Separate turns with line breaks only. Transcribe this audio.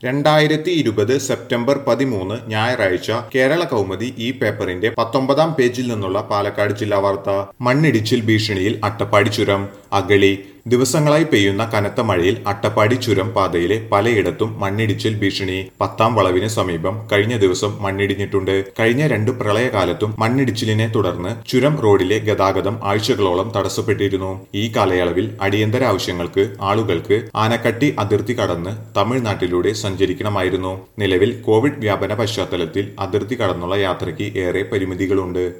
രണ്ടായിരത്തി ഇരുപത് സെപ്റ്റംബർ പതിമൂന്ന് ഞായറാഴ്ച കേരള കൗമുദി ഈ പേപ്പറിന്റെ പത്തൊമ്പതാം പേജിൽ നിന്നുള്ള പാലക്കാട് ജില്ലാ വാർത്ത മണ്ണിടിച്ചിൽ ഭീഷണിയിൽ അട്ടപ്പാടി ചുരം അഗളി ദിവസങ്ങളായി പെയ്യുന്ന കനത്ത മഴയിൽ അട്ടപ്പാടി ചുരം പാതയിലെ പലയിടത്തും മണ്ണിടിച്ചിൽ ഭീഷണി പത്താം വളവിന് സമീപം കഴിഞ്ഞ ദിവസം മണ്ണിടിഞ്ഞിട്ടുണ്ട് കഴിഞ്ഞ രണ്ട് പ്രളയകാലത്തും മണ്ണിടിച്ചിലിനെ തുടർന്ന് ചുരം റോഡിലെ ഗതാഗതം ആഴ്ചകളോളം തടസ്സപ്പെട്ടിരുന്നു ഈ കാലയളവിൽ അടിയന്തര ആവശ്യങ്ങൾക്ക് ആളുകൾക്ക് ആനക്കട്ടി അതിർത്തി കടന്ന് തമിഴ്നാട്ടിലൂടെ സഞ്ചരിക്കണമായിരുന്നു നിലവിൽ കോവിഡ് വ്യാപന പശ്ചാത്തലത്തിൽ അതിർത്തി കടന്നുള്ള യാത്രയ്ക്ക് ഏറെ പരിമിതികളുണ്ട്